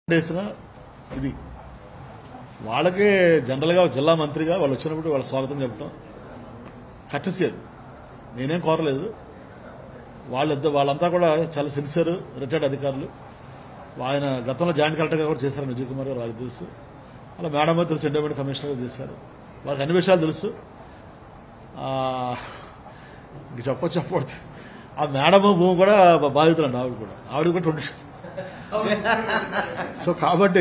వేసిన ఇది వాళ్ళకే జనరల్గా ఒక జిల్లా మంత్రిగా వాళ్ళు వచ్చినప్పుడు వాళ్ళ స్వాగతం చెప్పడం కట్టసి అది నేనేం కోరలేదు వాళ్ళిద్దరు వాళ్ళంతా కూడా చాలా సిన్సియర్ రిటైర్డ్ అధికారులు ఆయన గతంలో జాయింట్ కలెక్టర్గా కూడా చేశారు విజయ్ కుమార్ గారు వాళ్ళకి తెలుసు అలా మేడం గారు తెలుసు ఎండోమెంట్ కమిషనర్గా చేశారు వాళ్ళకి అన్ని విషయాలు తెలుసు ఆ, ఇంక చెప్పొచ్చు చెప్పకూడదు ఆ మేడం భూమి కూడా బాధితులండి ఆవిడ కూడా ఆవిడ కూడా ట్వంటీ సో కాబట్టి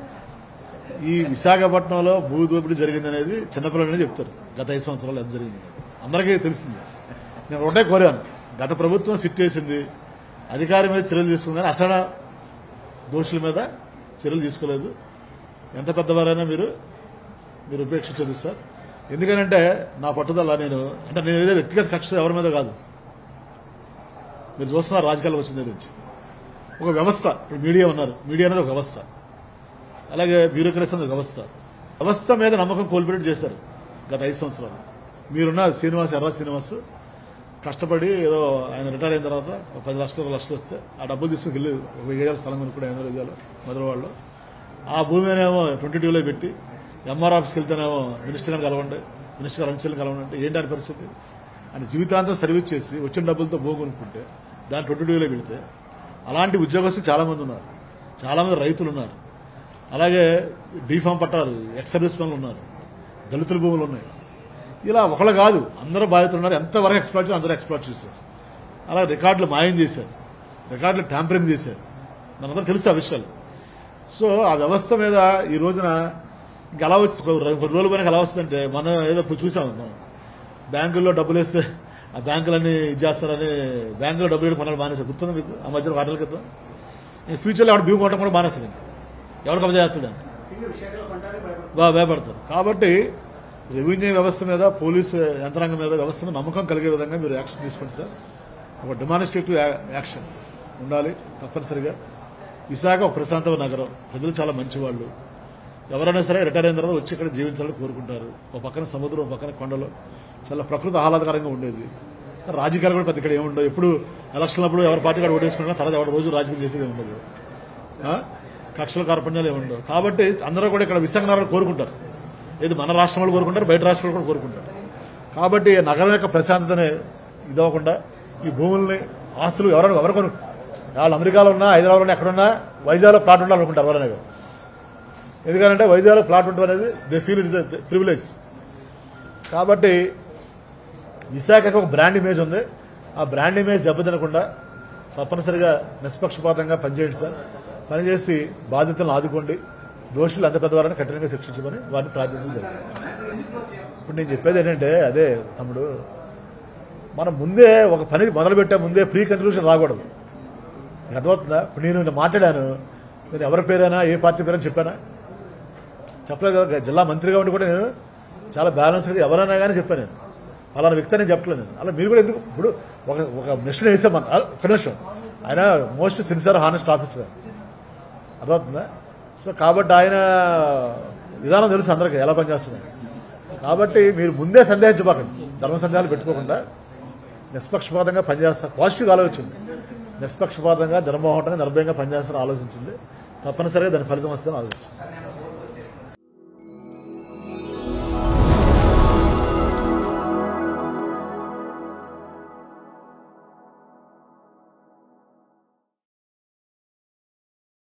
ఈ విశాఖపట్నంలో భూ దోపిడీ జరిగింది అనేది చిన్నపిల్లలనే చెప్తారు గత ఐదు సంవత్సరాలు ఎంత జరిగింది అందరికీ తెలిసింది నేను ఒకటే కోరాను గత ప్రభుత్వం సిట్ చేసింది అధికారి మీద చర్యలు తీసుకుంది కానీ అసలు దోషుల మీద చర్యలు తీసుకోలేదు ఎంత పెద్దవారైనా మీరు మీరు ఉపేక్షించదు సార్ ఎందుకనంటే నా పట్టుదల నేను అంటే నేను ఏదో వ్యక్తిగత కక్ష ఎవరి మీద కాదు మీరు చూస్తున్నారు రాజకీయాలు వచ్చిన దగ్గర నుంచి ఒక వ్యవస్థ ఇప్పుడు మీడియా ఉన్నారు మీడియా అనేది ఒక వ్యవస్థ అలాగే బ్యూరోక్రసీ అనేది ఒక వ్యవస్థ వ్యవస్థ మీద నమ్మకం కోల్పోయేట్టు చేశారు గత ఐదు సంవత్సరాలు మీరున్న శ్రీనివాస్ ఎర్ర శ్రీనివాస్ కష్టపడి ఏదో ఆయన రిటైర్ అయిన తర్వాత ఒక పది లక్షలు ఒక లక్షలు వస్తే ఆ డబ్బులు తీసుకుని వెళ్ళి ఒక వెయ్యి గజాల స్థలం కొనుక్కుని ఐదు గజాలు మొదలవాళ్ళు ఆ భూమినేమో ట్వంటీ టూలో పెట్టి ఎంఆర్ ఆఫీస్కి వెళ్తేనేమో మినిస్టర్ గారిని కలవండి మినిస్టర్ గారు అంచెలు కలవండి అంటే ఏంటి అని పరిస్థితి ఆయన జీవితాంతం సర్వీస్ చేసి వచ్చిన డబ్బులతో భూ కొనుక్కుంటే దాన్ని ట్వంటీ టూలో పెడితే అలాంటి ఉద్యోగస్తులు చాలా మంది ఉన్నారు చాలా మంది రైతులు ఉన్నారు అలాగే డీఫామ్ పట్టారు ఎక్స్ సర్వీస్ మెన్లు ఉన్నారు దళితుల భూములు ఉన్నాయి ఇలా ఒకళ్ళు కాదు అందరూ బాధితులు ఉన్నారు ఎంతవరకు ఎక్స్ప్లాట్ చేసి అందరూ ఎక్స్ప్లాట్ చేశారు అలా రికార్డులు మాయం చేశారు రికార్డులు ట్యాంపరింగ్ చేశారు మనందరూ తెలుసు ఆ విషయాలు సో ఆ వ్యవస్థ మీద ఈ రోజున ఇంకా ఎలా వచ్చి కొన్ని రోజులు పోయినాక ఎలా వస్తుందంటే మనం ఏదో చూసాం మనం బ్యాంకుల్లో డబ్బులు వేస్తే ఆ బ్యాంకులన్నీ ఇది చేస్తారని బ్యాంకులో డబ్బులు వేయడం కొనాలి మానేస్తారు గుర్తుంది మీకు ఆ మధ్యన వాటల క్రితం ఇంక ఫ్యూచర్లో ఎవరు భీమ కొట్టడం కూడా మానేస్తుంది ఇంకా ఎవరు కబ్జా చేస్తాడు అని. బాగా భయపడతారు కాబట్టి రెవెన్యూ వ్యవస్థ మీద పోలీసు యంత్రాంగం మీద వ్యవస్థను నమ్మకం కలిగే విధంగా మీరు యాక్షన్ తీసుకోండి సార్ ఒక డెమానిస్ట్రేటివ్ యాక్షన్ ఉండాలి తప్పనిసరిగా విశాఖ ఒక ప్రశాంతమైన నగరం ప్రజలు చాలా మంచివాళ్ళు ఎవరైనా సరే రిటైర్ అయిన తర్వాత వచ్చి ఇక్కడ జీవించాలని కోరుకుంటారు ఒక పక్కన సముద్రం ఒక పక్కన కొండలు చాలా ప్రకృతి ఆహ్లాదకరంగా ఉండేది రాజకీయాలు కూడా పెద్ద ఇక్కడ ఏముండవు ఎప్పుడు ఎలక్షన్ అప్పుడు ఎవరి పార్టీ కూడా ఓటేసుకున్నా తర్వాత ఎవరి రోజు రాజకీయం చేసేది ఉండదు ఆ? కక్షల కార్పణ్యాలు ఏమి ఉండవు కాబట్టి అందరూ కూడా ఇక్కడ విశాఖ నగరం కోరుకుంటారు ఇది మన రాష్ట్రం వాళ్ళు కోరుకుంటారు బయట రాష్ట్రాలు కూడా కోరుకుంటారు కాబట్టి నగరం యొక్క ప్రశాంతతని ఇదవ్వకుండా ఈ భూముల్ని ఆస్తులు ఎవరైనా ఎవరు కొను వాళ్ళు అమెరికాలో ఉన్నా హైదరాబాద్లో ఉన్నా ఎక్కడున్నా వైజాగ్లో ప్లాట్ ఉండాలనుకుంటారు ఎవరైనా కానీ. ఎందుకంటే వైజాగ్లో ప్లాట్ ఉంటుంది అనేది they feel it is privilege కాబట్టి విశాఖకు ఒక బ్రాండ్ ఇమేజ్ ఉంది ఆ బ్రాండ్ ఇమేజ్ దెబ్బతినకుండా తప్పనిసరిగా నిష్పక్షపాతంగా పనిచేయండి సార్ పనిచేసి బాధితులను ఆదుకోండి దోషులు అంత పెద్దవారని కఠినంగా శిక్షించమని వారిని ప్రార్థించడం జరిగింది ఇప్పుడు నేను చెప్పేది ఏంటంటే అదే తమ్ముడు మనం ముందే ఒక పని మొదలుపెట్టే ముందే ప్రీ కన్క్లూషన్ రాకూడదు నీకు అర్థమవుతుందా ఇప్పుడు నేను నిన్న మాట్లాడాను నేను ఎవరి పేరైనా ఏ పార్టీ పేరైనా చెప్పానా చెప్పలేదు కదా జిల్లా మంత్రిగా ఉండి కూడా నేను చాలా బ్యాలెన్స్డ్గా ఎవరైనా కానీ చెప్పాను నేను అలాంటి వ్యక్తి నేను చెప్పలేదు నేను అలా మీరు కూడా ఎందుకు ఇప్పుడు ఒక ఒక మిషన్ వేసాం మన ఒక నిమిషం ఆయన మోస్ట్ సిన్సియర్ హానెస్ట్ ఆఫీసర్ అర్థమవుతుందా సో కాబట్టి ఆయన విధానం తెలుసు అందరికీ ఎలా పనిచేస్తుంది కాబట్టి మీరు ముందే సందేహించబాకండి ధర్మ సందేహాలు పెట్టుకోకుండా నిష్పక్షపాతంగా పనిచేస్తా పాజిటివ్గా ఆలోచించింది నిష్పక్షపాతంగా నిర్మోహటంగా నిర్భయంగా పనిచేస్తారని ఆలోచించింది తప్పనిసరిగా దాని ఫలితం వస్తుందని ఆలోచించింది